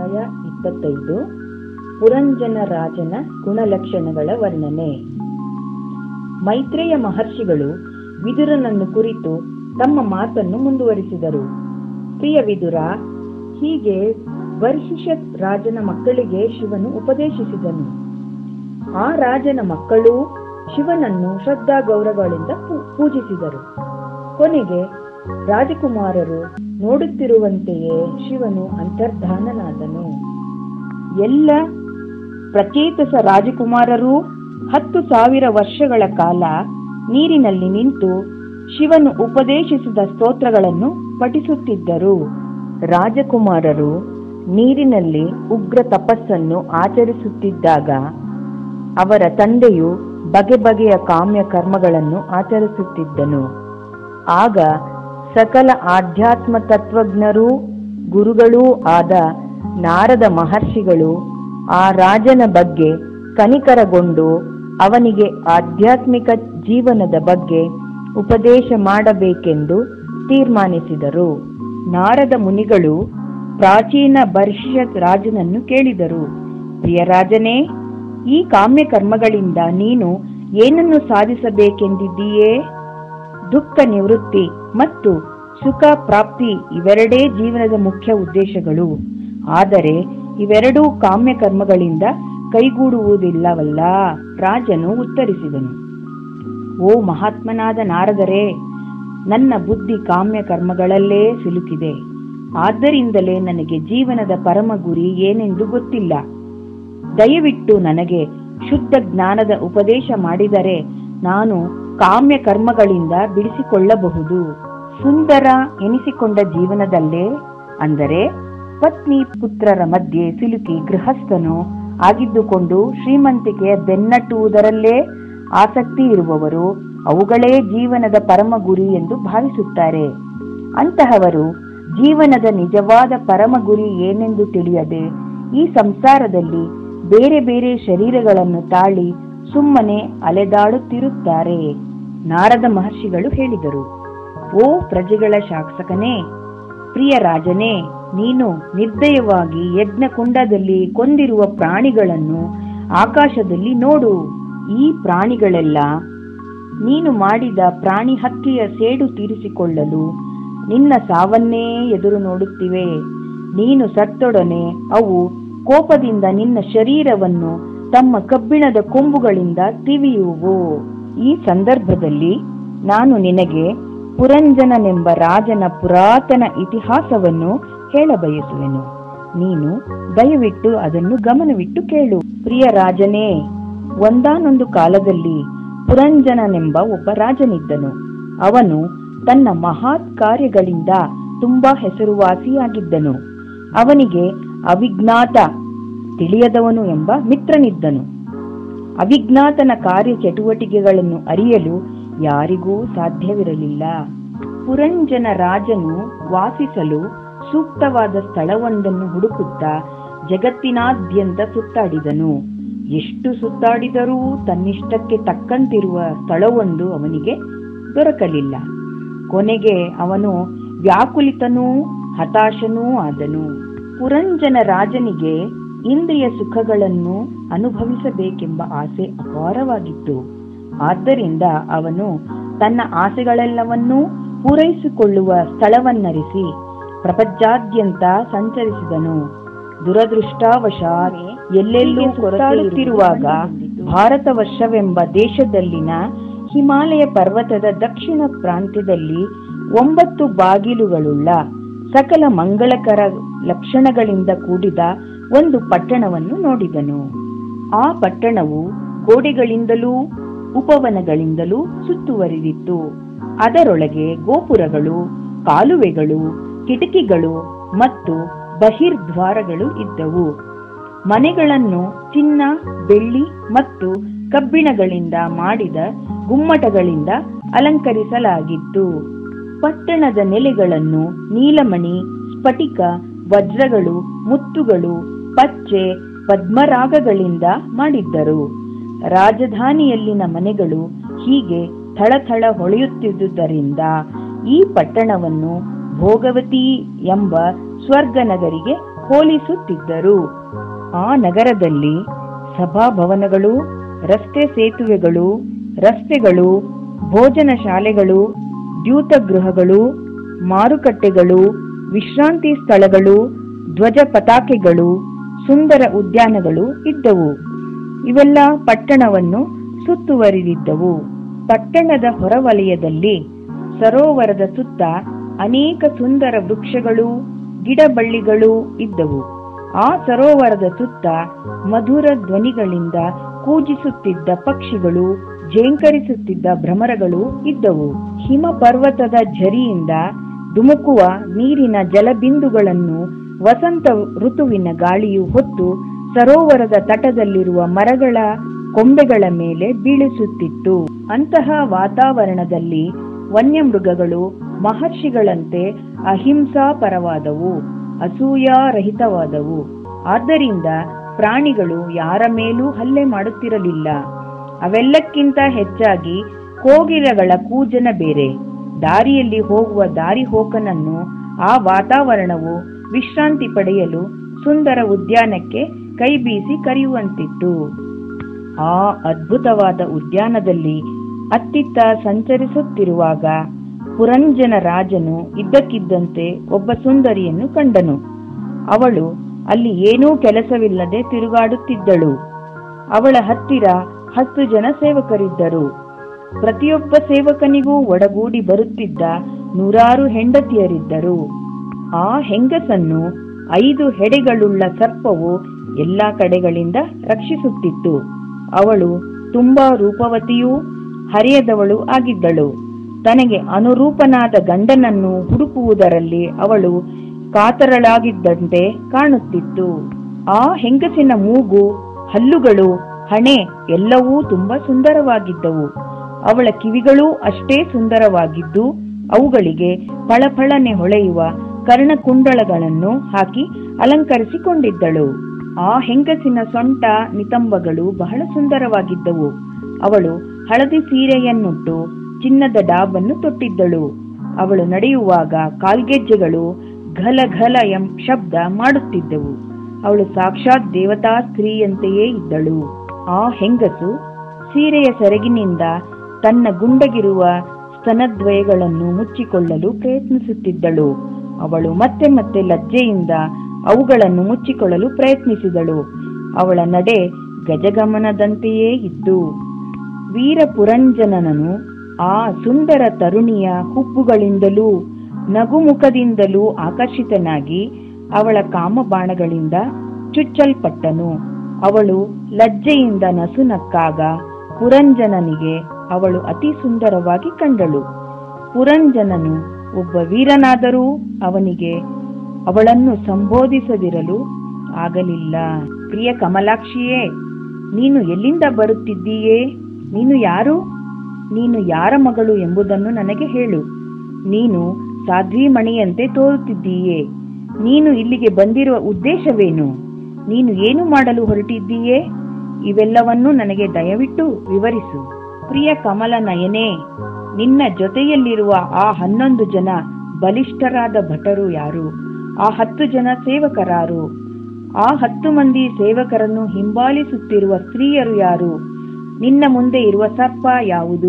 ಅಧ್ಯಾಯ ಇಪ್ಪತ್ತೈದು ಪುರಂಜನ ರಾಜನ ಗುಣಲಕ್ಷಣಗಳ ವರ್ಣನೆ ಮೈತ್ರೇಯ ಮಹರ್ಷಿಗಳು ವಿದುರನನ್ನು ಕುರಿತು ತಮ್ಮ ಮಾತನ್ನು ಮುಂದುವರಿಸಿದರು ಪ್ರಿಯ ವಿದುರ ಹೀಗೆ ಬರ್ಹಿಷತ್ ರಾಜನ ಮಕ್ಕಳಿಗೆ ಶಿವನು ಉಪದೇಶಿಸಿದನು ಆ ರಾಜನ ಮಕ್ಕಳು ಶಿವನನ್ನು ಶ್ರದ್ಧಾ ಗೌರವಗಳಿಂದ ಪೂ- ಪೂಜಿಸಿದರು ಕೊನೆಗೆ ರಾಜಕುಮಾರರು ನೋಡುತ್ತಿರುವಂತೆಯೇ ಶಿವನು ಅಂತರ್ಧಾನನಾದನು ಎಲ್ಲ ಪ್ರಚೇತಸ ರಾಜಕುಮಾರರು ಹತ್ತು ಸಾವಿರ ವರ್ಷಗಳ ಕಾಲ ನೀರಿನಲ್ಲಿ ನಿಂತು ಶಿವನು ಉಪದೇಶಿಸಿದ ಸ್ತೋತ್ರಗಳನ್ನು ಪಠಿಸುತ್ತಿದ್ದರು ರಾಜಕುಮಾರರು ನೀರಿನಲ್ಲಿ ಉಗ್ರ ತಪಸ್ಸನ್ನು ಆಚರಿಸುತ್ತಿದ್ದಾಗ ಅವರ ತಂದೆಯು ಬಗೆ ಬಗೆಯ ಕಾಮ್ಯ ಕರ್ಮಗಳನ್ನು ಆಚರಿಸುತ್ತಿದ್ದನು ಆಗ ಸಕಲ ಆಧ್ಯಾತ್ಮ ತತ್ವಜ್ಞರೂ ಗುರುಗಳೂ ಆದ ನಾರದ ಮಹರ್ಷಿಗಳು ಆ ರಾಜನ ಬಗ್ಗೆ ಕನಿಕರಗೊಂಡು ಅವನಿಗೆ ಆಧ್ಯಾತ್ಮಿಕ ಜೀವನದ ಬಗ್ಗೆ ಉಪದೇಶ ಮಾಡಬೇಕೆಂದು ತೀರ್ಮಾನಿಸಿದರು ನಾರದ ಮುನಿಗಳು ಪ್ರಾಚೀನ ಬರ್ಷ್ಯತ್ ರಾಜನನ್ನು ಕೇಳಿದರು ಪ್ರಿಯರಾಜನೇ ಈ ಕಾಮ್ಯ ಕರ್ಮಗಳಿಂದ ನೀನು ಏನನ್ನು ಸಾಧಿಸಬೇಕೆಂದಿದ್ದೀಯೇ ದುಃಖ ನಿವೃತ್ತಿ ಮತ್ತು ಸುಖ ಪ್ರಾಪ್ತಿ ಇವೆರಡೇ ಜೀವನದ ಮುಖ್ಯ ಉದ್ದೇಶಗಳು ಆದರೆ ಇವೆರಡೂ ಕಾಮ್ಯ ಕರ್ಮಗಳಿಂದ ಕೈಗೂಡುವುದಿಲ್ಲವಲ್ಲ ರಾಜನು ಉತ್ತರಿಸಿದನು ಓ ಮಹಾತ್ಮನಾದ ನಾರದರೇ ನನ್ನ ಬುದ್ಧಿ ಕಾಮ್ಯ ಕರ್ಮಗಳಲ್ಲೇ ಸಿಲುಕಿದೆ ಆದ್ದರಿಂದಲೇ ನನಗೆ ಜೀವನದ ಪರಮ ಗುರಿ ಏನೆಂದು ಗೊತ್ತಿಲ್ಲ ದಯವಿಟ್ಟು ನನಗೆ ಶುದ್ಧ ಜ್ಞಾನದ ಉಪದೇಶ ಮಾಡಿದರೆ ನಾನು ಕಾಮ್ಯ ಕರ್ಮಗಳಿಂದ ಬಿಡಿಸಿಕೊಳ್ಳಬಹುದು ಸುಂದರ ಎನಿಸಿಕೊಂಡ ಜೀವನದಲ್ಲೇ ಅಂದರೆ ಪತ್ನಿ ಪುತ್ರರ ಮಧ್ಯೆ ಸಿಲುಕಿ ಗೃಹಸ್ಥನು ಆಗಿದ್ದುಕೊಂಡು ಶ್ರೀಮಂತಿಕೆಯ ಬೆನ್ನಟ್ಟುವುದರಲ್ಲೇ ಆಸಕ್ತಿ ಇರುವವರು ಅವುಗಳೇ ಜೀವನದ ಪರಮ ಗುರಿ ಎಂದು ಭಾವಿಸುತ್ತಾರೆ ಅಂತಹವರು ಜೀವನದ ನಿಜವಾದ ಪರಮ ಗುರಿ ಏನೆಂದು ತಿಳಿಯದೆ ಈ ಸಂಸಾರದಲ್ಲಿ ಬೇರೆ ಬೇರೆ ಶರೀರಗಳನ್ನು ತಾಳಿ ಸುಮ್ಮನೆ ಅಲೆದಾಡುತ್ತಿರುತ್ತಾರೆ ನಾರದ ಮಹರ್ಷಿಗಳು ಹೇಳಿದರು ಓ ಪ್ರಜೆಗಳ ಶಾಸಕನೇ ಪ್ರಿಯ ರಾಜನೇ ನೀನು ನಿರ್ದಯವಾಗಿ ಯಜ್ಞಕುಂಡದಲ್ಲಿ ಕೊಂದಿರುವ ಪ್ರಾಣಿಗಳನ್ನು ಆಕಾಶದಲ್ಲಿ ನೋಡು ಈ ಪ್ರಾಣಿಗಳೆಲ್ಲ ನೀನು ಮಾಡಿದ ಪ್ರಾಣಿ ಹಕ್ಕಿಯ ಸೇಡು ತೀರಿಸಿಕೊಳ್ಳಲು ನಿನ್ನ ಸಾವನ್ನೇ ಎದುರು ನೋಡುತ್ತಿವೆ ನೀನು ಸತ್ತೊಡನೆ ಅವು ಕೋಪದಿಂದ ನಿನ್ನ ಶರೀರವನ್ನು ತಮ್ಮ ಕಬ್ಬಿಣದ ಕೊಂಬುಗಳಿಂದ ತಿವಿಯುವು ಈ ಸಂದರ್ಭದಲ್ಲಿ ನಾನು ನಿನಗೆ ಪುರಂಜನನೆಂಬ ರಾಜನ ಪುರಾತನ ಇತಿಹಾಸವನ್ನು ಹೇಳಬಯಸುವೆನು ನೀನು ದಯವಿಟ್ಟು ಅದನ್ನು ಗಮನವಿಟ್ಟು ಕೇಳು ಪ್ರಿಯ ರಾಜನೇ ಒಂದಾನೊಂದು ಕಾಲದಲ್ಲಿ ಪುರಂಜನನೆಂಬ ಒಬ್ಬ ರಾಜನಿದ್ದನು ಅವನು ತನ್ನ ಮಹತ್ ಕಾರ್ಯಗಳಿಂದ ತುಂಬಾ ಹೆಸರುವಾಸಿಯಾಗಿದ್ದನು ಅವನಿಗೆ ಅವಿಜ್ಞಾತ ತಿಳಿಯದವನು ಎಂಬ ಮಿತ್ರನಿದ್ದನು ಅವಿಜ್ಞಾತನ ಕಾರ್ಯ ಚಟುವಟಿಕೆಗಳನ್ನು ಅರಿಯಲು ಯಾರಿಗೂ ಸಾಧ್ಯವಿರಲಿಲ್ಲ ಪುರಂಜನ ರಾಜನು ವಾಸಿಸಲು ಸೂಕ್ತವಾದ ಸ್ಥಳವೊಂದನ್ನು ಹುಡುಕುತ್ತಾ ಜಗತ್ತಿನಾದ್ಯಂತ ಸುತ್ತಾಡಿದನು ಎಷ್ಟು ಸುತ್ತಾಡಿದರೂ ತನ್ನಿಷ್ಟಕ್ಕೆ ತಕ್ಕಂತಿರುವ ಸ್ಥಳವೊಂದು ಅವನಿಗೆ ದೊರಕಲಿಲ್ಲ ಕೊನೆಗೆ ಅವನು ವ್ಯಾಕುಲಿತನೂ ಹತಾಶನೂ ಆದನು ಪುರಂಜನ ರಾಜನಿಗೆ ಇಂದ್ರಿಯ ಸುಖಗಳನ್ನು ಅನುಭವಿಸಬೇಕೆಂಬ ಆಸೆ ಅಪಾರವಾಗಿತ್ತು ಆದ್ದರಿಂದ ಅವನು ತನ್ನ ಆಸೆಗಳೆಲ್ಲವನ್ನೂ ಪೂರೈಸಿಕೊಳ್ಳುವ ಸ್ಥಳವನ್ನರಿಸಿ ಪ್ರಪಂಚಾದ್ಯಂತ ಸಂಚರಿಸಿದನು ದುರದೃಷ್ಟವಶಾತ್ ಎಲ್ಲೆಲ್ಲೂ ಸುತ್ತಾಡುತ್ತಿರುವಾಗ ಭಾರತ ವರ್ಷವೆಂಬ ದೇಶದಲ್ಲಿನ ಹಿಮಾಲಯ ಪರ್ವತದ ದಕ್ಷಿಣ ಪ್ರಾಂತ್ಯದಲ್ಲಿ ಒಂಬತ್ತು ಬಾಗಿಲುಗಳುಳ್ಳ ಸಕಲ ಮಂಗಳಕರ ಲಕ್ಷಣಗಳಿಂದ ಕೂಡಿದ ಒಂದು ಪಟ್ಟಣವನ್ನು ನೋಡಿದನು ಆ ಪಟ್ಟಣವು ಗೋಡೆಗಳಿಂದಲೂ ಉಪವನಗಳಿಂದಲೂ ಸುತ್ತುವರಿದಿತ್ತು ಅದರೊಳಗೆ ಗೋಪುರಗಳು ಕಾಲುವೆಗಳು ಕಿಟಕಿಗಳು ಮತ್ತು ಬಹಿರ್ದ್ವಾರಗಳು ಇದ್ದವು ಮನೆಗಳನ್ನು ಚಿನ್ನ ಬೆಳ್ಳಿ ಮತ್ತು ಕಬ್ಬಿಣಗಳಿಂದ ಮಾಡಿದ ಗುಮ್ಮಟಗಳಿಂದ ಅಲಂಕರಿಸಲಾಗಿತ್ತು ಪಟ್ಟಣದ ನೆಲೆಗಳನ್ನು ನೀಲಮಣಿ ಸ್ಫಟಿಕ ವಜ್ರಗಳು ಮುತ್ತುಗಳು ಪಚ್ಚೆ ಪದ್ಮರಾಗಗಳಿಂದ ಮಾಡಿದ್ದರು ರಾಜಧಾನಿಯಲ್ಲಿನ ಮನೆಗಳು ಹೀಗೆ ಥಳಥಳ ಹೊಳೆಯುತ್ತಿದ್ದುದರಿಂದ ಈ ಪಟ್ಟಣವನ್ನು ಭೋಗವತಿ ಎಂಬ ಸ್ವರ್ಗ ನಗರಿಗೆ ಹೋಲಿಸುತ್ತಿದ್ದರು ಆ ನಗರದಲ್ಲಿ ಸಭಾಭವನಗಳು ರಸ್ತೆ ಸೇತುವೆಗಳು ರಸ್ತೆಗಳು ಭೋಜನ ಶಾಲೆಗಳು ದ್ಯೂತಗೃಹಗಳು ಮಾರುಕಟ್ಟೆಗಳು ವಿಶ್ರಾಂತಿ ಸ್ಥಳಗಳು ಧ್ವಜ ಪತಾಕೆಗಳು ಸುಂದರ ಉದ್ಯಾನಗಳು ಇದ್ದವು ಇವೆಲ್ಲ ಪಟ್ಟಣವನ್ನು ಸುತ್ತುವರಿದಿದ್ದವು ಪಟ್ಟಣದ ಹೊರವಲಯದಲ್ಲಿ ಸರೋವರದ ಸುತ್ತ ಅನೇಕ ಸುಂದರ ವೃಕ್ಷಗಳು ಗಿಡಬಳ್ಳಿಗಳು ಇದ್ದವು ಆ ಸರೋವರದ ಸುತ್ತ ಮಧುರ ಧ್ವನಿಗಳಿಂದ ಕೂಜಿಸುತ್ತಿದ್ದ ಪಕ್ಷಿಗಳು ಝೇಂಕರಿಸುತ್ತಿದ್ದ ಭ್ರಮರಗಳು ಇದ್ದವು ಹಿಮ ಪರ್ವತದ ಝರಿಯಿಂದ ಧುಮುಕುವ ನೀರಿನ ಜಲಬಿಂದುಗಳನ್ನು ವಸಂತ ಋತುವಿನ ಗಾಳಿಯು ಹೊತ್ತು ಸರೋವರದ ತಟದಲ್ಲಿರುವ ಮರಗಳ ಕೊಂಬೆಗಳ ಮೇಲೆ ಬೀಳಿಸುತ್ತಿತ್ತು ಅಂತಹ ವಾತಾವರಣದಲ್ಲಿ ವನ್ಯಮೃಗಗಳು ಮಹರ್ಷಿಗಳಂತೆ ಅಹಿಂಸಾಪರವಾದವು ಅಸೂಯಾರಹಿತವಾದವು ಆದ್ದರಿಂದ ಪ್ರಾಣಿಗಳು ಯಾರ ಮೇಲೂ ಹಲ್ಲೆ ಮಾಡುತ್ತಿರಲಿಲ್ಲ ಅವೆಲ್ಲಕ್ಕಿಂತ ಹೆಚ್ಚಾಗಿ ಕೋಗಿಲಗಳ ಕೂಜನ ಬೇರೆ ದಾರಿಯಲ್ಲಿ ಹೋಗುವ ದಾರಿ ಹೋಕನನ್ನು ಆ ವಾತಾವರಣವು ವಿಶ್ರಾಂತಿ ಪಡೆಯಲು ಸುಂದರ ಉದ್ಯಾನಕ್ಕೆ ಕೈಬೀಸಿ ಕರೆಯುವಂತಿತ್ತು ಆ ಅದ್ಭುತವಾದ ಉದ್ಯಾನದಲ್ಲಿ ಅತ್ತಿತ್ತ ಸಂಚರಿಸುತ್ತಿರುವಾಗ ಪುರಂಜನ ರಾಜನು ಇದ್ದಕ್ಕಿದ್ದಂತೆ ಒಬ್ಬ ಸುಂದರಿಯನ್ನು ಕಂಡನು ಅವಳು ಅಲ್ಲಿ ಏನೂ ಕೆಲಸವಿಲ್ಲದೆ ತಿರುಗಾಡುತ್ತಿದ್ದಳು ಅವಳ ಹತ್ತಿರ ಹತ್ತು ಜನ ಸೇವಕರಿದ್ದರು ಪ್ರತಿಯೊಬ್ಬ ಸೇವಕನಿಗೂ ಒಡಗೂಡಿ ಬರುತ್ತಿದ್ದ ನೂರಾರು ಹೆಂಡತಿಯರಿದ್ದರು ಆ ಹೆಂಗಸನ್ನು ಐದು ಹೆಡೆಗಳುಳ್ಳ ಸರ್ಪವು ಎಲ್ಲಾ ಕಡೆಗಳಿಂದ ರಕ್ಷಿಸುತ್ತಿತ್ತು ಅವಳು ತುಂಬಾ ರೂಪವತಿಯೂ ಹರಿಯದವಳು ಆಗಿದ್ದಳು ತನಗೆ ಅನುರೂಪನಾದ ಗಂಡನನ್ನು ಹುಡುಕುವುದರಲ್ಲಿ ಅವಳು ಕಾತರಳಾಗಿದ್ದಂತೆ ಕಾಣುತ್ತಿತ್ತು ಆ ಹೆಂಗಸಿನ ಮೂಗು ಹಲ್ಲುಗಳು ಹಣೆ ಎಲ್ಲವೂ ತುಂಬಾ ಸುಂದರವಾಗಿದ್ದವು ಅವಳ ಕಿವಿಗಳೂ ಅಷ್ಟೇ ಸುಂದರವಾಗಿದ್ದು ಅವುಗಳಿಗೆ ಫಳಫಳನೆ ಹೊಳೆಯುವ ಕರ್ಣಕುಂಡಲಗಳನ್ನು ಹಾಕಿ ಅಲಂಕರಿಸಿಕೊಂಡಿದ್ದಳು ಆ ಹೆಂಗಸಿನ ಸೊಂಟ ನಿತಂಬಗಳು ಬಹಳ ಸುಂದರವಾಗಿದ್ದವು ಅವಳು ಹಳದಿ ಸೀರೆಯನ್ನುಟ್ಟು ಚಿನ್ನದ ಡಾಬನ್ನು ತೊಟ್ಟಿದ್ದಳು ಅವಳು ನಡೆಯುವಾಗ ಕಾಲ್ಗೆಜ್ಜೆಗಳು ಘಲ ಘಲ ಎಂ ಶಬ್ದ ಮಾಡುತ್ತಿದ್ದವು ಅವಳು ಸಾಕ್ಷಾತ್ ದೇವತಾ ಸ್ತ್ರೀಯಂತೆಯೇ ಇದ್ದಳು ಆ ಹೆಂಗಸು ಸೀರೆಯ ಸೆರಗಿನಿಂದ ತನ್ನ ಗುಂಡಗಿರುವ ಸ್ತನದ್ವಯಗಳನ್ನು ಮುಚ್ಚಿಕೊಳ್ಳಲು ಪ್ರಯತ್ನಿಸುತ್ತಿದ್ದಳು ಅವಳು ಮತ್ತೆ ಮತ್ತೆ ಲಜ್ಜೆಯಿಂದ ಅವುಗಳನ್ನು ಮುಚ್ಚಿಕೊಳ್ಳಲು ಪ್ರಯತ್ನಿಸಿದಳು ಅವಳ ನಡೆ ಗಜಗಮನದಂತೆಯೇ ಇದ್ದು ವೀರಪುರಂಜನನು ಆ ಸುಂದರ ತರುಣಿಯ ಹುಬ್ಬುಗಳಿಂದಲೂ ನಗುಮುಖದಿಂದಲೂ ಆಕರ್ಷಿತನಾಗಿ ಅವಳ ಕಾಮಬಾಣಗಳಿಂದ ಚುಚ್ಚಲ್ಪಟ್ಟನು ಅವಳು ಲಜ್ಜೆಯಿಂದ ನಸುನಕ್ಕಾಗ ಪುರಂಜನನಿಗೆ ಅವಳು ಅತಿ ಸುಂದರವಾಗಿ ಕಂಡಳು ಪುರಂಜನನು ಒಬ್ಬ ವೀರನಾದರೂ ಅವನಿಗೆ ಅವಳನ್ನು ಸಂಬೋಧಿಸದಿರಲು ಆಗಲಿಲ್ಲ ಪ್ರಿಯ ಕಮಲಾಕ್ಷಿಯೇ ನೀನು ಎಲ್ಲಿಂದ ಬರುತ್ತಿದ್ದೀಯೇ ನೀನು ಯಾರು ನೀನು ಯಾರ ಮಗಳು ಎಂಬುದನ್ನು ನನಗೆ ಹೇಳು ನೀನು ಸಾಧ್ವಿಮಣಿಯಂತೆ ತೋರುತ್ತಿದ್ದೀಯೇ ನೀನು ಇಲ್ಲಿಗೆ ಬಂದಿರುವ ಉದ್ದೇಶವೇನು ನೀನು ಏನು ಮಾಡಲು ಹೊರಟಿದ್ದೀಯೇ ಇವೆಲ್ಲವನ್ನೂ ನನಗೆ ದಯವಿಟ್ಟು ವಿವರಿಸು ಪ್ರಿಯ ಕಮಲ ನಯನೇ ನಿನ್ನ ಜೊತೆಯಲ್ಲಿರುವ ಆ ಹನ್ನೊಂದು ಜನ ಬಲಿಷ್ಠರಾದ ಭಟರು ಯಾರು ಆ ಹತ್ತು ಜನ ಸೇವಕರಾರು ಆ ಹತ್ತು ಮಂದಿ ಸೇವಕರನ್ನು ಹಿಂಬಾಲಿಸುತ್ತಿರುವ ಸ್ತ್ರೀಯರು ಯಾರು ನಿನ್ನ ಮುಂದೆ ಇರುವ ಸರ್ಪ ಯಾವುದು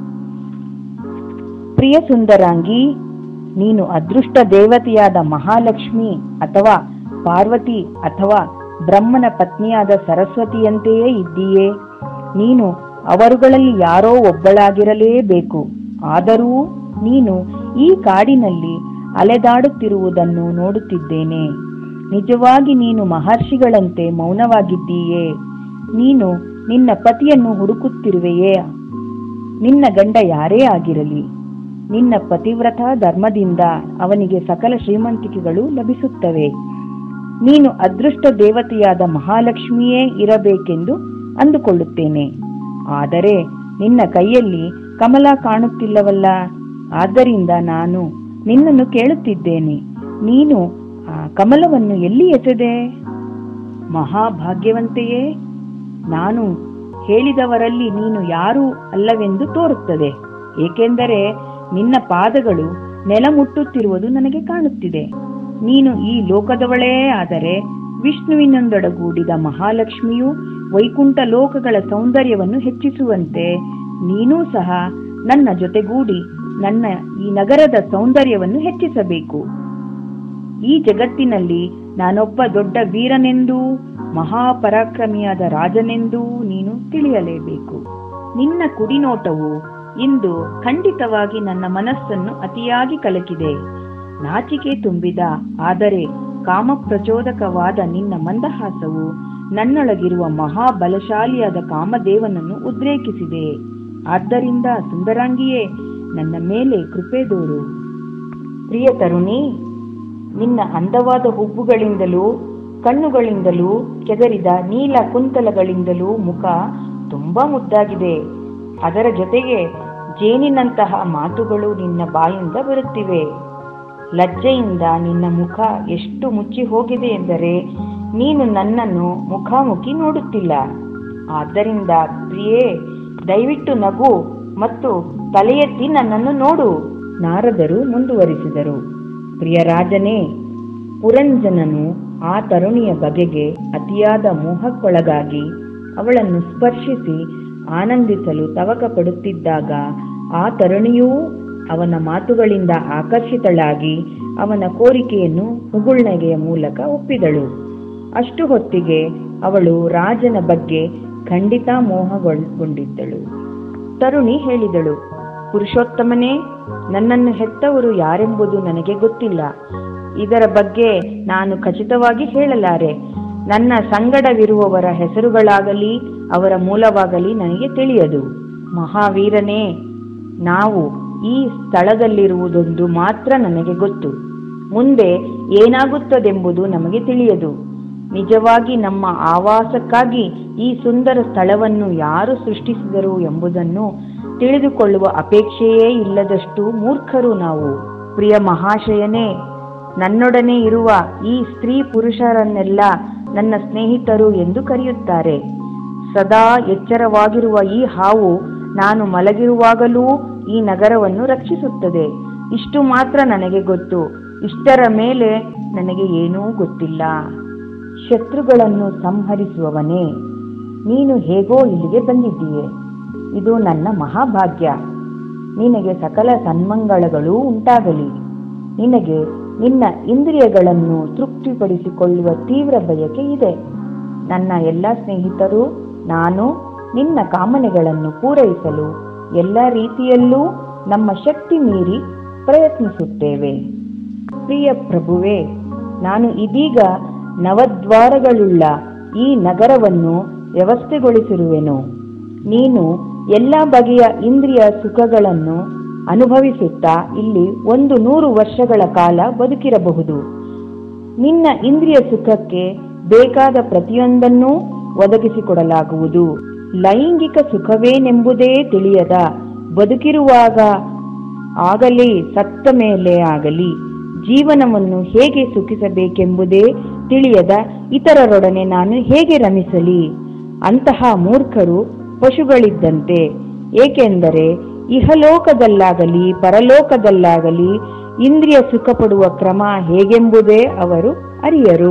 ಪ್ರಿಯ ಸುಂದರಾಂಗಿ ನೀನು ಅದೃಷ್ಟ ದೇವತೆಯಾದ ಮಹಾಲಕ್ಷ್ಮಿ ಅಥವಾ ಪಾರ್ವತಿ ಅಥವಾ ಬ್ರಹ್ಮನ ಪತ್ನಿಯಾದ ಸರಸ್ವತಿಯಂತೆಯೇ ಇದ್ದೀಯೇ ನೀನು ಅವರುಗಳಲ್ಲಿ ಯಾರೋ ಒಬ್ಬಳಾಗಿರಲೇಬೇಕು ಆದರೂ ನೀನು ಈ ಕಾಡಿನಲ್ಲಿ ಅಲೆದಾಡುತ್ತಿರುವುದನ್ನು ನೋಡುತ್ತಿದ್ದೇನೆ ನಿಜವಾಗಿ ನೀನು ಮಹರ್ಷಿಗಳಂತೆ ಮೌನವಾಗಿದ್ದೀಯೇ ನೀನು ನಿನ್ನ ಪತಿಯನ್ನು ಹುಡುಕುತ್ತಿರುವೆಯೇ ನಿನ್ನ ಗಂಡ ಯಾರೇ ಆಗಿರಲಿ ನಿನ್ನ ಪತಿವ್ರತ ಧರ್ಮದಿಂದ ಅವನಿಗೆ ಸಕಲ ಶ್ರೀಮಂತಿಕೆಗಳು ಲಭಿಸುತ್ತವೆ ನೀನು ಅದೃಷ್ಟ ದೇವತೆಯಾದ ಮಹಾಲಕ್ಷ್ಮಿಯೇ ಇರಬೇಕೆಂದು ಅಂದುಕೊಳ್ಳುತ್ತೇನೆ ಆದರೆ ನಿನ್ನ ಕೈಯಲ್ಲಿ ಕಮಲ ಕಾಣುತ್ತಿಲ್ಲವಲ್ಲ ಆದ್ದರಿಂದ ನಾನು ನಿನ್ನನ್ನು ಕೇಳುತ್ತಿದ್ದೇನೆ ನೀನು ಆ ಕಮಲವನ್ನು ಎಲ್ಲಿ ಎಸೆದೆ ಮಹಾಭಾಗ್ಯವಂತೆಯೇ ನಾನು ಹೇಳಿದವರಲ್ಲಿ ನೀನು ಯಾರೂ ಅಲ್ಲವೆಂದು ತೋರುತ್ತದೆ ಏಕೆಂದರೆ ನಿನ್ನ ಪಾದಗಳು ನೆಲ ಮುಟ್ಟುತ್ತಿರುವುದು ನನಗೆ ಕಾಣುತ್ತಿದೆ ನೀನು ಈ ಲೋಕದವಳೇ ಆದರೆ ವಿಷ್ಣುವಿನೊಂದೊಡಗೂಡಿದ ಮಹಾಲಕ್ಷ್ಮಿಯು ವೈಕುಂಠ ಲೋಕಗಳ ಸೌಂದರ್ಯವನ್ನು ಹೆಚ್ಚಿಸುವಂತೆ ನೀನೂ ಸಹ ನನ್ನ ಜೊತೆಗೂಡಿ ನನ್ನ ಈ ನಗರದ ಸೌಂದರ್ಯವನ್ನು ಹೆಚ್ಚಿಸಬೇಕು ಈ ಜಗತ್ತಿನಲ್ಲಿ ನಾನೊಬ್ಬ ದೊಡ್ಡ ವೀರನೆಂದೂ ಮಹಾಪರಾಕ್ರಮಿಯಾದ ರಾಜನೆಂದೂ ನೀನು ತಿಳಿಯಲೇಬೇಕು ನಿನ್ನ ಕುಡಿನೋಟವು ಇಂದು ಖಂಡಿತವಾಗಿ ನನ್ನ ಮನಸ್ಸನ್ನು ಅತಿಯಾಗಿ ಕಲಕಿದೆ ನಾಚಿಕೆ ತುಂಬಿದ ಆದರೆ ಕಾಮಪ್ರಚೋದಕವಾದ ನಿನ್ನ ಮಂದಹಾಸವು ನನ್ನೊಳಗಿರುವ ಮಹಾಬಲಶಾಲಿಯಾದ ಕಾಮದೇವನನ್ನು ಉದ್ರೇಕಿಸಿದೆ ಆದ್ದರಿಂದ ಸುಂದರಾಂಗಿಯೇ ನನ್ನ ಮೇಲೆ ಕೃಪೆ ದೋರು ಪ್ರಿಯ ತರುಣಿ ನಿನ್ನ ಅಂದವಾದ ಹುಬ್ಬುಗಳಿಂದಲೂ ಕಣ್ಣುಗಳಿಂದಲೂ ಕೆದರಿದ ನೀಲ ಕುಂತಲಗಳಿಂದಲೂ ಮುಖ ತುಂಬಾ ಮುದ್ದಾಗಿದೆ ಅದರ ಜೊತೆಗೆ ಜೇನಿನಂತಹ ಮಾತುಗಳು ನಿನ್ನ ಬಾಯಿಂದ ಬರುತ್ತಿವೆ ಲಜ್ಜೆಯಿಂದ ನಿನ್ನ ಮುಖ ಎಷ್ಟು ಮುಚ್ಚಿ ಹೋಗಿದೆ ಎಂದರೆ ನೀನು ನನ್ನನ್ನು ಮುಖಾಮುಖಿ ನೋಡುತ್ತಿಲ್ಲ ಆದ್ದರಿಂದ ಪ್ರಿಯೇ ದಯವಿಟ್ಟು ನಗು ಮತ್ತು ತಲೆ ಎತ್ತಿ ನನ್ನನ್ನು ನೋಡು ನಾರದರು ಮುಂದುವರಿಸಿದರು ಪ್ರಿಯರಾಜನೇ ಪುರಂಜನನು ಆ ತರುಣಿಯ ಬಗೆಗೆ ಅತಿಯಾದ ಮೋಹಕ್ಕೊಳಗಾಗಿ ಅವಳನ್ನು ಸ್ಪರ್ಶಿಸಿ ಆನಂದಿಸಲು ತವಕ ಪಡುತ್ತಿದ್ದಾಗ ಆ ತರುಣಿಯೂ ಅವನ ಮಾತುಗಳಿಂದ ಆಕರ್ಷಿತಳಾಗಿ ಅವನ ಕೋರಿಕೆಯನ್ನು ಮುಗುಳ್ನಗೆಯ ಮೂಲಕ ಒಪ್ಪಿದಳು ಅಷ್ಟು ಹೊತ್ತಿಗೆ ಅವಳು ರಾಜನ ಬಗ್ಗೆ ಖಂಡಿತ ಮೋಹಗೊಂಡಿದ್ದಳು ತರುಣಿ ಹೇಳಿದಳು ಪುರುಷೋತ್ತಮನೇ ನನ್ನನ್ನು ಹೆತ್ತವರು ಯಾರೆಂಬುದು ನನಗೆ ಗೊತ್ತಿಲ್ಲ ಇದರ ಬಗ್ಗೆ ನಾನು ಖಚಿತವಾಗಿ ಹೇಳಲಾರೆ ನನ್ನ ಸಂಗಡವಿರುವವರ ಹೆಸರುಗಳಾಗಲಿ ಅವರ ಮೂಲವಾಗಲಿ ನನಗೆ ತಿಳಿಯದು ಮಹಾವೀರನೇ ನಾವು ಈ ಸ್ಥಳದಲ್ಲಿರುವುದೊಂದು ಮಾತ್ರ ನನಗೆ ಗೊತ್ತು ಮುಂದೆ ಏನಾಗುತ್ತದೆಂಬುದು ನಮಗೆ ತಿಳಿಯದು ನಿಜವಾಗಿ ನಮ್ಮ ಆವಾಸಕ್ಕಾಗಿ ಈ ಸುಂದರ ಸ್ಥಳವನ್ನು ಯಾರು ಸೃಷ್ಟಿಸಿದರು ಎಂಬುದನ್ನು ತಿಳಿದುಕೊಳ್ಳುವ ಅಪೇಕ್ಷೆಯೇ ಇಲ್ಲದಷ್ಟು ಮೂರ್ಖರು ನಾವು ಪ್ರಿಯ ಮಹಾಶಯನೇ ನನ್ನೊಡನೆ ಇರುವ ಈ ಸ್ತ್ರೀ ಪುರುಷರನ್ನೆಲ್ಲ ನನ್ನ ಸ್ನೇಹಿತರು ಎಂದು ಕರೆಯುತ್ತಾರೆ ಸದಾ ಎಚ್ಚರವಾಗಿರುವ ಈ ಹಾವು ನಾನು ಮಲಗಿರುವಾಗಲೂ ಈ ನಗರವನ್ನು ರಕ್ಷಿಸುತ್ತದೆ ಇಷ್ಟು ಮಾತ್ರ ನನಗೆ ಗೊತ್ತು ಇಷ್ಟರ ಮೇಲೆ ನನಗೆ ಏನೂ ಗೊತ್ತಿಲ್ಲ ಶತ್ರುಗಳನ್ನು ಸಂಹರಿಸುವವನೇ ನೀನು ಹೇಗೋ ಇಲ್ಲಿಗೆ ಬಂದಿದ್ದೀಯೆ ಇದು ನನ್ನ ಮಹಾಭಾಗ್ಯ ನಿನಗೆ ಸಕಲ ಸನ್ಮಂಗಳಗಳೂ ಉಂಟಾಗಲಿ ನಿನಗೆ ನಿನ್ನ ಇಂದ್ರಿಯಗಳನ್ನು ತೃಪ್ತಿಪಡಿಸಿಕೊಳ್ಳುವ ತೀವ್ರ ಬಯಕೆ ಇದೆ ನನ್ನ ಎಲ್ಲ ಸ್ನೇಹಿತರು ನಾನು ನಿನ್ನ ಕಾಮನೆಗಳನ್ನು ಪೂರೈಸಲು ಎಲ್ಲ ರೀತಿಯಲ್ಲೂ ನಮ್ಮ ಶಕ್ತಿ ಮೀರಿ ಪ್ರಯತ್ನಿಸುತ್ತೇವೆ ಪ್ರಿಯ ಪ್ರಭುವೇ ನಾನು ಇದೀಗ ನವದ್ವಾರಗಳುಳ್ಳ ಈ ನಗರವನ್ನು ವ್ಯವಸ್ಥೆಗೊಳಿಸಿರುವೆನು ನೀನು ಎಲ್ಲ ಬಗೆಯ ಇಂದ್ರಿಯ ಸುಖಗಳನ್ನು ಅನುಭವಿಸುತ್ತಾ ಇಲ್ಲಿ ಒಂದು ನೂರು ವರ್ಷಗಳ ಕಾಲ ಬದುಕಿರಬಹುದು ನಿನ್ನ ಇಂದ್ರಿಯ ಸುಖಕ್ಕೆ ಬೇಕಾದ ಪ್ರತಿಯೊಂದನ್ನೂ ಒದಗಿಸಿಕೊಡಲಾಗುವುದು ಲೈಂಗಿಕ ಸುಖವೇನೆಂಬುದೇ ತಿಳಿಯದ ಬದುಕಿರುವಾಗ ಆಗಲಿ ಸತ್ತ ಮೇಲೆ ಆಗಲಿ ಜೀವನವನ್ನು ಹೇಗೆ ಸುಖಿಸಬೇಕೆಂಬುದೇ ತಿಳಿಯದ ಇತರರೊಡನೆ ನಾನು ಹೇಗೆ ರಮಿಸಲಿ ಅಂತಹ ಮೂರ್ಖರು ಪಶುಗಳಿದ್ದಂತೆ ಏಕೆಂದರೆ ಇಹಲೋಕದಲ್ಲಾಗಲಿ ಪರಲೋಕದಲ್ಲಾಗಲಿ ಇಂದ್ರಿಯ ಸುಖ ಪಡುವ ಕ್ರಮ ಹೇಗೆಂಬುದೇ ಅವರು ಅರಿಯರು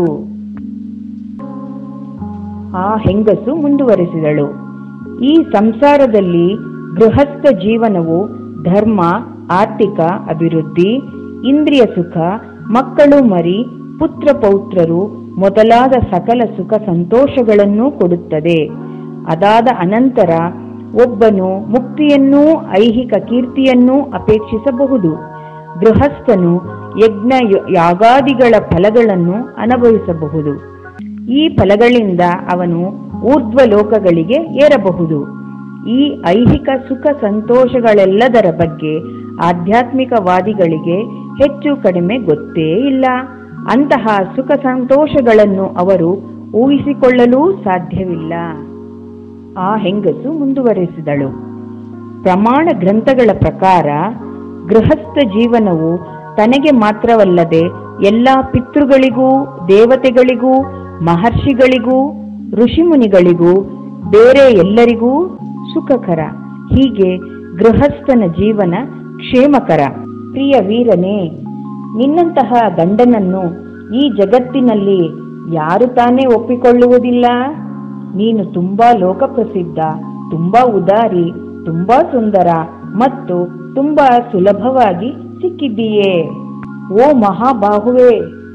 ಆ ಹೆಂಗಸು ಮುಂದುವರೆಸಿದಳು ಈ ಸಂಸಾರದಲ್ಲಿ ಗೃಹಸ್ಥ ಜೀವನವು ಧರ್ಮ ಆರ್ಥಿಕ ಅಭಿವೃದ್ಧಿ ಇಂದ್ರಿಯ ಸುಖ ಮಕ್ಕಳು ಮರಿ ಪುತ್ರ ಪೌತ್ರರು ಮೊದಲಾದ ಸಕಲ ಸುಖ ಸಂತೋಷಗಳನ್ನೂ ಕೊಡುತ್ತದೆ ಅದಾದ ಅನಂತರ ಒಬ್ಬನು ಮುಕ್ತಿಯನ್ನೂ ಐಹಿಕ ಕೀರ್ತಿಯನ್ನೂ ಅಪೇಕ್ಷಿಸಬಹುದು ಗೃಹಸ್ಥನು ಯಜ್ಞ ಯಾಗಾದಿಗಳ ಫಲಗಳನ್ನು ಅನುಭವಿಸಬಹುದು ಈ ಫಲಗಳಿಂದ ಅವನು ಊರ್ಧ್ವ ಲೋಕಗಳಿಗೆ ಏರಬಹುದು ಈ ಐಹಿಕ ಸುಖ ಸಂತೋಷಗಳೆಲ್ಲದರ ಬಗ್ಗೆ ಆಧ್ಯಾತ್ಮಿಕವಾದಿಗಳಿಗೆ ಹೆಚ್ಚು ಕಡಿಮೆ ಗೊತ್ತೇ ಇಲ್ಲ ಅಂತಹ ಸುಖ ಸಂತೋಷಗಳನ್ನು ಅವರು ಊಹಿಸಿಕೊಳ್ಳಲೂ ಸಾಧ್ಯವಿಲ್ಲ ಆ ಹೆಂಗಸು ಮುಂದುವರೆಸಿದಳು ಪ್ರಮಾಣ ಗ್ರಂಥಗಳ ಪ್ರಕಾರ ಗೃಹಸ್ಥ ಜೀವನವು ತನಗೆ ಮಾತ್ರವಲ್ಲದೆ ಎಲ್ಲ ಪಿತೃಗಳಿಗೂ ದೇವತೆಗಳಿಗೂ ಮಹರ್ಷಿಗಳಿಗೂ ಋಷಿಮುನಿಗಳಿಗೂ ಬೇರೆ ಎಲ್ಲರಿಗೂ ಸುಖಕರ ಹೀಗೆ ಗೃಹಸ್ಥನ ಜೀವನ ಕ್ಷೇಮಕರ ಪ್ರಿಯ ವೀರನೇ ನಿನ್ನಂತಹ ಗಂಡನನ್ನು ಈ ಜಗತ್ತಿನಲ್ಲಿ ಯಾರು ತಾನೇ ಒಪ್ಪಿಕೊಳ್ಳುವುದಿಲ್ಲ ನೀನು ತುಂಬಾ ಲೋಕಪ್ರಸಿದ್ಧ ತುಂಬಾ ಉದಾರಿ ತುಂಬಾ ಸುಂದರ ಮತ್ತು ತುಂಬಾ ಸುಲಭವಾಗಿ ಸಿಕ್ಕಿದ್ದೀಯೇ ಓ ಮಹಾಬಾಹುವೆ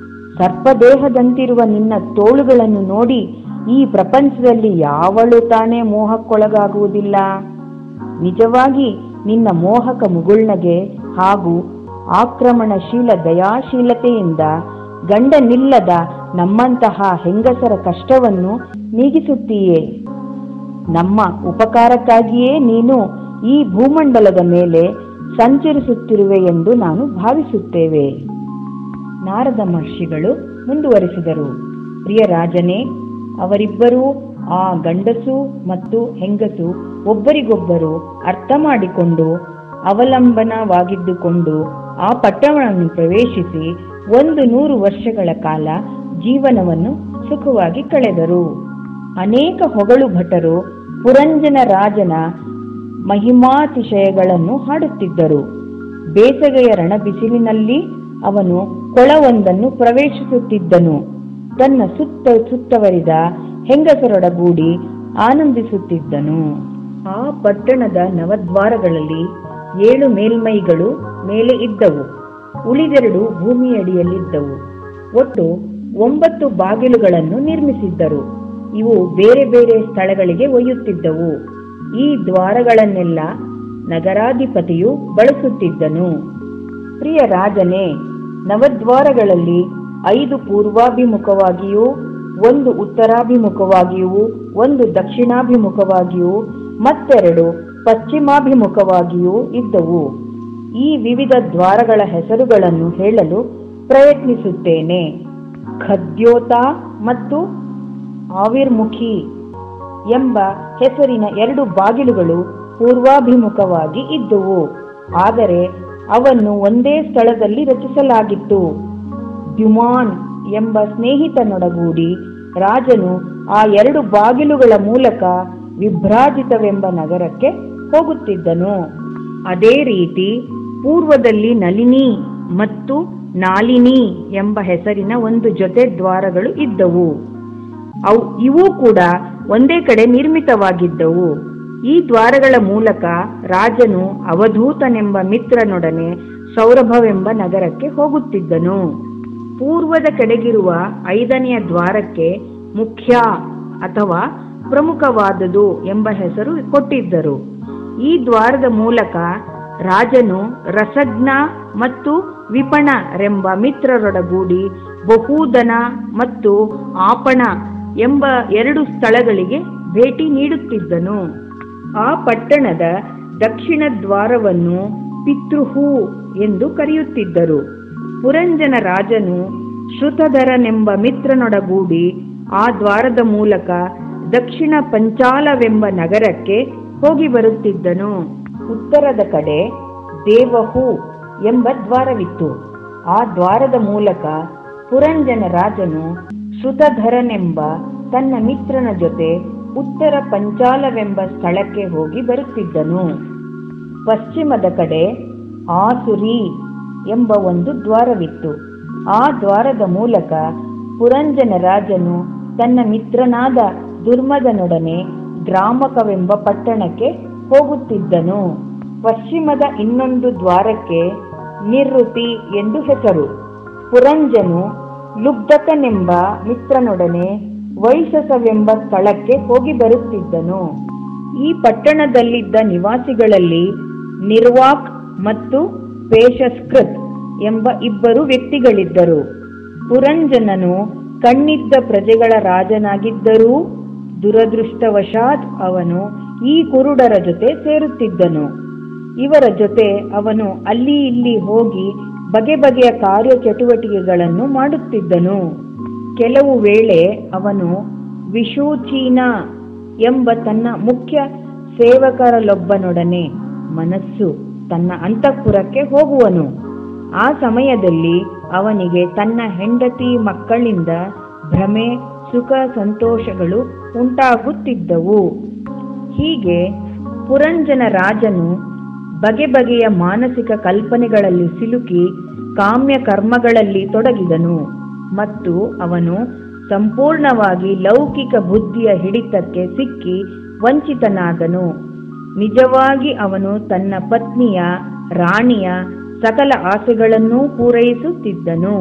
ಸರ್ಪದೇಹದಂತಿರುವ ನಿನ್ನ ತೋಳುಗಳನ್ನು ನೋಡಿ ಈ ಪ್ರಪಂಚದಲ್ಲಿ ಯಾವಳು ತಾನೇ ಮೋಹಕ್ಕೊಳಗಾಗುವುದಿಲ್ಲ ನಿಜವಾಗಿ ನಿನ್ನ ಮೋಹಕ ಮುಗುಳ್ನಗೆ ಹಾಗೂ ಆಕ್ರಮಣಶೀಲ ದಯಾಶೀಲತೆಯಿಂದ ಗಂಡನಿಲ್ಲದ ನಮ್ಮಂತಹ ಹೆಂಗಸರ ಕಷ್ಟವನ್ನು ನೀಗಿಸುತ್ತೀಯೇ ನಮ್ಮ ಉಪಕಾರಕ್ಕಾಗಿಯೇ ನೀನು ಈ ಭೂಮಂಡಲದ ಮೇಲೆ ಸಂಚರಿಸುತ್ತಿರುವೆ ಎಂದು ನಾನು ಭಾವಿಸುತ್ತೇವೆ ನಾರದ ಮಹರ್ಷಿಗಳು ಮುಂದುವರಿಸಿದರು ಪ್ರಿಯ ರಾಜನೇ ಅವರಿಬ್ಬರೂ ಆ ಗಂಡಸು ಮತ್ತು ಹೆಂಗಸು ಒಬ್ಬರಿಗೊಬ್ಬರು ಅರ್ಥ ಮಾಡಿಕೊಂಡು ಅವಲಂಬನವಾಗಿದ್ದುಕೊಂಡು ಆ ಪಟ್ಟಣವನ್ನು ಪ್ರವೇಶಿಸಿ ಒಂದು ನೂರು ವರ್ಷಗಳ ಕಾಲ ಜೀವನವನ್ನು ಸುಖವಾಗಿ ಕಳೆದರು ಅನೇಕ ಹೊಗಳು ಭಟರು ಪುರಂಜನ ರಾಜನ ಮಹಿಮಾತಿಶಯಗಳನ್ನು ಹಾಡುತ್ತಿದ್ದರು ಬೇಸಗೆಯ ರಣ ಬಿಸಿಲಿನಲ್ಲಿ ಅವನು ಕೊಳವೊಂದನ್ನು ಪ್ರವೇಶಿಸುತ್ತಿದ್ದನು ತನ್ನ ಸುತ್ತ ಸುತ್ತವರಿದ ಹೆಂಗಸರೊಡಗೂಡಿ ಆನಂದಿಸುತ್ತಿದ್ದನು ಆ ಪಟ್ಟಣದ ನವದ್ವಾರಗಳಲ್ಲಿ ಏಳು ಮೇಲ್ಮೈಗಳು ಮೇಲೆ ಇದ್ದವು ಉಳಿದೆರಡು ಭೂಮಿಯಡಿಯಲ್ಲಿದ್ದವು ಒಟ್ಟು ಒಂಬತ್ತು ಬಾಗಿಲುಗಳನ್ನು ನಿರ್ಮಿಸಿದ್ದರು ಇವು ಬೇರೆ ಬೇರೆ ಸ್ಥಳಗಳಿಗೆ ಒಯ್ಯುತ್ತಿದ್ದವು ಈ ದ್ವಾರಗಳನ್ನೆಲ್ಲ ನಗರಾಧಿಪತಿಯು ಬಳಸುತ್ತಿದ್ದನು ಪ್ರಿಯ ರಾಜನೇ ನವದ್ವಾರಗಳಲ್ಲಿ ಐದು ಪೂರ್ವಾಭಿಮುಖವಾಗಿಯೂ ಒಂದು ಉತ್ತರಾಭಿಮುಖವಾಗಿಯೂ ಒಂದು ದಕ್ಷಿಣಾಭಿಮುಖವಾಗಿಯೂ ಮತ್ತೆರಡು ಪಶ್ಚಿಮಾಭಿಮುಖವಾಗಿಯೂ ಇದ್ದವು ಈ ವಿವಿಧ ದ್ವಾರಗಳ ಹೆಸರುಗಳನ್ನು ಹೇಳಲು ಪ್ರಯತ್ನಿಸುತ್ತೇನೆ ಖದ್ಯೋತ ಮತ್ತು ಆವಿರ್ಮುಖಿ ಎಂಬ ಹೆಸರಿನ ಎರಡು ಬಾಗಿಲುಗಳು ಪೂರ್ವಾಭಿಮುಖವಾಗಿ ಇದ್ದುವು ಆದರೆ ಅವನ್ನು ಒಂದೇ ಸ್ಥಳದಲ್ಲಿ ರಚಿಸಲಾಗಿತ್ತು ದ್ಯುಮಾನ್ ಎಂಬ ಸ್ನೇಹಿತನೊಡಗೂಡಿ ರಾಜನು ಆ ಎರಡು ಬಾಗಿಲುಗಳ ಮೂಲಕ ವಿಭ್ರಾಜಿತವೆಂಬ ನಗರಕ್ಕೆ ಹೋಗುತ್ತಿದ್ದನು ಅದೇ ರೀತಿ ಪೂರ್ವದಲ್ಲಿ ನಲಿನಿ ಮತ್ತು ನಾಲಿನಿ ಎಂಬ ಹೆಸರಿನ ಒಂದು ಜೊತೆ ದ್ವಾರಗಳು ಇದ್ದವು ಅವು ಇವೂ ಕೂಡ ಒಂದೇ ಕಡೆ ನಿರ್ಮಿತವಾಗಿದ್ದವು ಈ ದ್ವಾರಗಳ ಮೂಲಕ ರಾಜನು ಅವಧೂತನೆಂಬ ಮಿತ್ರನೊಡನೆ ಸೌರಭವೆಂಬ ನಗರಕ್ಕೆ ಹೋಗುತ್ತಿದ್ದನು ಪೂರ್ವದ ಕಡೆಗಿರುವ ಐದನೆಯ ದ್ವಾರಕ್ಕೆ ಮುಖ್ಯ ಅಥವಾ ಪ್ರಮುಖವಾದುದು ಎಂಬ ಹೆಸರು ಕೊಟ್ಟಿದ್ದರು ಈ ದ್ವಾರದ ಮೂಲಕ ರಾಜನು ರಸಜ್ಞ ಮತ್ತು ವಿಪಣರೆಂಬ ಮಿತ್ರರೊಡಗೂಡಿ ಬಹುದನ ಮತ್ತು ಆಪಣ ಎಂಬ ಎರಡು ಸ್ಥಳಗಳಿಗೆ ಭೇಟಿ ನೀಡುತ್ತಿದ್ದನು ಆ ಪಟ್ಟಣದ ದಕ್ಷಿಣ ದ್ವಾರವನ್ನು ಪಿತೃಹು ಎಂದು ಕರೆಯುತ್ತಿದ್ದರು ಪುರಂಜನ ರಾಜನು ಶ್ರುತಧರನೆಂಬ ಮಿತ್ರನೊಡಗೂಡಿ ಆ ದ್ವಾರದ ಮೂಲಕ ದಕ್ಷಿಣ ಪಂಚಾಲವೆಂಬ ನಗರಕ್ಕೆ ಹೋಗಿ ಬರುತ್ತಿದ್ದನು ಉತ್ತರದ ಕಡೆ ದೇವಹು ಎಂಬ ದ್ವಾರವಿತ್ತು ಆ ದ್ವಾರದ ಮೂಲಕ ಪುರಂಜನ ರಾಜನು ಶ್ರುತಧರನೆಂಬ ತನ್ನ ಮಿತ್ರನ ಜೊತೆ ಉತ್ತರ ಪಂಚಾಲವೆಂಬ ಸ್ಥಳಕ್ಕೆ ಹೋಗಿ ಬರುತ್ತಿದ್ದನು ಪಶ್ಚಿಮದ ಕಡೆ ಆಸುರಿ ಎಂಬ ಒಂದು ದ್ವಾರವಿತ್ತು ಆ ದ್ವಾರದ ಮೂಲಕ ಪುರಂಜನ ರಾಜನು ತನ್ನ ಮಿತ್ರನಾದ ದುರ್ಮದನೊಡನೆ ಗ್ರಾಮಕವೆಂಬ ಪಟ್ಟಣಕ್ಕೆ ಹೋಗುತ್ತಿದ್ದನು ಪಶ್ಚಿಮದ ಇನ್ನೊಂದು ದ್ವಾರಕ್ಕೆ ನಿವೃತ್ತಿ ಎಂದು ಹೆಸರು ಪುರಂಜನು ಲುಬ್ಧಕನೆಂಬ ಮಿತ್ರನೊಡನೆ ವೈಶಸವೆಂಬ ಸ್ಥಳಕ್ಕೆ ಹೋಗಿ ಬರುತ್ತಿದ್ದನು ಈ ಪಟ್ಟಣದಲ್ಲಿದ್ದ ನಿವಾಸಿಗಳಲ್ಲಿ ನಿರ್ವಾಕ್ ಮತ್ತು ಪೇಶಸ್ಕೃತ್ ಎಂಬ ಇಬ್ಬರು ವ್ಯಕ್ತಿಗಳಿದ್ದರು ಪುರಂಜನನು ಕಣ್ಣಿದ್ದ ಪ್ರಜೆಗಳ ರಾಜನಾಗಿದ್ದರೂ ದುರದೃಷ್ಟವಶಾತ್ ಅವನು ಈ ಕುರುಡರ ಜೊತೆ ಸೇರುತ್ತಿದ್ದನು ಇವರ ಜೊತೆ ಅವನು ಅಲ್ಲಿ ಇಲ್ಲಿ ಹೋಗಿ ಬಗೆ ಬಗೆಯ ಕಾರ್ಯ ಚಟುವಟಿಕೆಗಳನ್ನು ಮಾಡುತ್ತಿದ್ದನು ಕೆಲವು ವೇಳೆ ಅವನು ವಿಶೂಚೀನ ಎಂಬ ತನ್ನ ಮುಖ್ಯ ಸೇವಕರಲ್ಲೊಬ್ಬನೊಡನೆ ಮನಸ್ಸು ತನ್ನ ಅಂತಃಪುರಕ್ಕೆ ಹೋಗುವನು ಆ ಸಮಯದಲ್ಲಿ ಅವನಿಗೆ ತನ್ನ ಹೆಂಡತಿ ಮಕ್ಕಳಿಂದ ಭ್ರಮೆ ಸುಖ ಸಂತೋಷಗಳು ಉಂಟಾಗುತ್ತಿದ್ದವು ಹೀಗೆ ಪುರಂಜನ ರಾಜನು ಬಗೆ ಬಗೆಯ ಮಾನಸಿಕ ಕಲ್ಪನೆಗಳಲ್ಲಿ ಸಿಲುಕಿ ಕಾಮ್ಯ ಕರ್ಮಗಳಲ್ಲಿ ತೊಡಗಿದನು ಮತ್ತು ಅವನು ಸಂಪೂರ್ಣವಾಗಿ ಲೌಕಿಕ ಬುದ್ಧಿಯ ಹಿಡಿತಕ್ಕೆ ಸಿಕ್ಕಿ ವಂಚಿತನಾದನು ನಿಜವಾಗಿ ಅವನು ತನ್ನ ಪತ್ನಿಯ ರಾಣಿಯ ಸಕಲ ಆಸೆಗಳನ್ನೂ ಪೂರೈಸುತ್ತಿದ್ದನು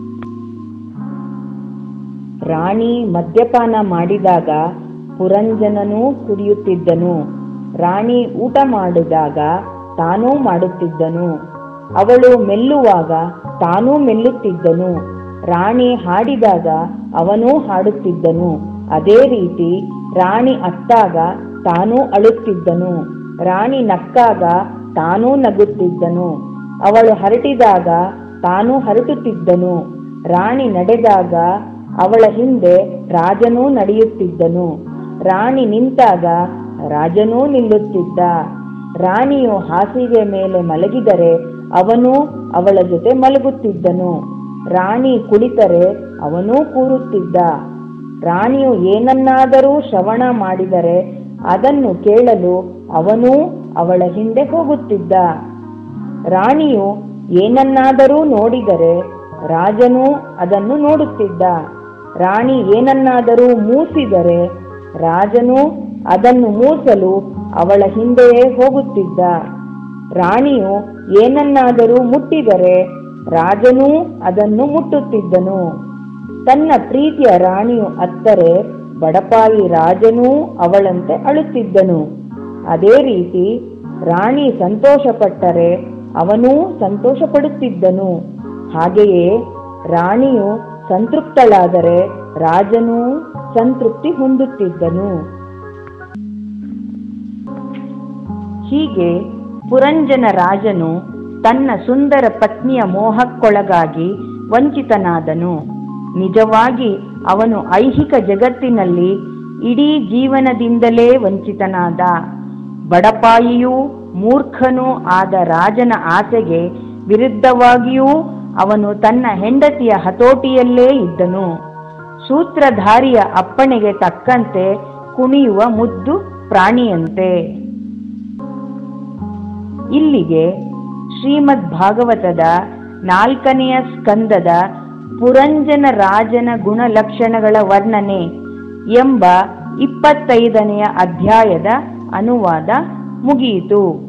ರಾಣಿ ಮದ್ಯಪಾನ ಮಾಡಿದಾಗ ಪುರಂಜನನೂ ಕುಡಿಯುತ್ತಿದ್ದನು ರಾಣಿ ಊಟ ಮಾಡಿದಾಗ ತಾನೂ ಮಾಡುತ್ತಿದ್ದನು ಅವಳು ಮೆಲ್ಲುವಾಗ ತಾನೂ ಮೆಲ್ಲುತ್ತಿದ್ದನು ರಾಣಿ ಹಾಡಿದಾಗ ಅವನೂ ಹಾಡುತ್ತಿದ್ದನು ಅದೇ ರೀತಿ ರಾಣಿ ಅತ್ತಾಗ ತಾನೂ ಅಳುತ್ತಿದ್ದನು ರಾಣಿ ನಕ್ಕಾಗ ತಾನೂ ನಗುತ್ತಿದ್ದನು ಅವಳು ಹರಟಿದಾಗ ತಾನೂ ಹರಟುತ್ತಿದ್ದನು ರಾಣಿ ನಡೆದಾಗ ಅವಳ ಹಿಂದೆ ರಾಜನೂ ನಡೆಯುತ್ತಿದ್ದನು ರಾಣಿ ನಿಂತಾಗ ರಾಜನೂ ನಿಲ್ಲುತ್ತಿದ್ದ ರಾಣಿಯು ಹಾಸಿಗೆ ಮೇಲೆ ಮಲಗಿದರೆ ಅವನು ಅವಳ ಜೊತೆ ಮಲಗುತ್ತಿದ್ದನು ರಾಣಿ ಕುಳಿತರೆ ಅವನೂ ಕೂರುತ್ತಿದ್ದ ರಾಣಿಯು ಏನನ್ನಾದರೂ ಶ್ರವಣ ಮಾಡಿದರೆ ಅದನ್ನು ಕೇಳಲು ಅವನೂ ಅವಳ ಹಿಂದೆ ಹೋಗುತ್ತಿದ್ದ ರಾಣಿಯು ಏನನ್ನಾದರೂ ನೋಡಿದರೆ ರಾಜನೂ ಅದನ್ನು ನೋಡುತ್ತಿದ್ದ ರಾಣಿ ಏನನ್ನಾದರೂ ಮೂಸಿದರೆ ರಾಜನು ಅದನ್ನು ಮೂಸಲು ಅವಳ ಹಿಂದೆಯೇ ಹೋಗುತ್ತಿದ್ದ ರಾಣಿಯು ಏನನ್ನಾದರೂ ಮುಟ್ಟಿದರೆ ರಾಜನೂ ಅದನ್ನು ಮುಟ್ಟುತ್ತಿದ್ದನು ತನ್ನ ಪ್ರೀತಿಯ ರಾಣಿಯು ಅತ್ತರೆ ಬಡಪಾಯಿ ರಾಜನೂ ಅವಳಂತೆ ಅಳುತ್ತಿದ್ದನು ಅದೇ ರೀತಿ ರಾಣಿ ಸಂತೋಷಪಟ್ಟರೆ ಅವನೂ ಸಂತೋಷಪಡುತ್ತಿದ್ದನು ಹಾಗೆಯೇ ರಾಣಿಯು ಸಂತೃಪ್ತಳಾದರೆ ರಾಜನೂ ಸಂತೃಪ್ತಿ ಹೊಂದುತ್ತಿದ್ದನು ಹೀಗೆ ಪುರಂಜನ ರಾಜನು ತನ್ನ ಸುಂದರ ಪತ್ನಿಯ ಮೋಹಕ್ಕೊಳಗಾಗಿ ವಂಚಿತನಾದನು ನಿಜವಾಗಿ ಅವನು ಐಹಿಕ ಜಗತ್ತಿನಲ್ಲಿ ಇಡೀ ಜೀವನದಿಂದಲೇ ವಂಚಿತನಾದ ಬಡಪಾಯಿಯೂ ಮೂರ್ಖನೂ ಆದ ರಾಜನ ಆಸೆಗೆ ವಿರುದ್ಧವಾಗಿಯೂ ಅವನು ತನ್ನ ಹೆಂಡತಿಯ ಹತೋಟಿಯಲ್ಲೇ ಇದ್ದನು ಸೂತ್ರಧಾರಿಯ ಅಪ್ಪಣೆಗೆ ತಕ್ಕಂತೆ ಕುಣಿಯುವ ಮುದ್ದು ಪ್ರಾಣಿಯಂತೆ ಇಲ್ಲಿಗೆ ಶ್ರೀಮದ್ ಭಾಗವತದ ನಾಲ್ಕನೆಯ ಸ್ಕಂದದ ಪುರಂಜನ ರಾಜನ ಗುಣಲಕ್ಷಣಗಳ ವರ್ಣನೆ ಎಂಬ ಇಪ್ಪತ್ತೈದನೆಯ ಅಧ್ಯಾಯದ ಅನುವಾದ ಮುಗಿಯಿತು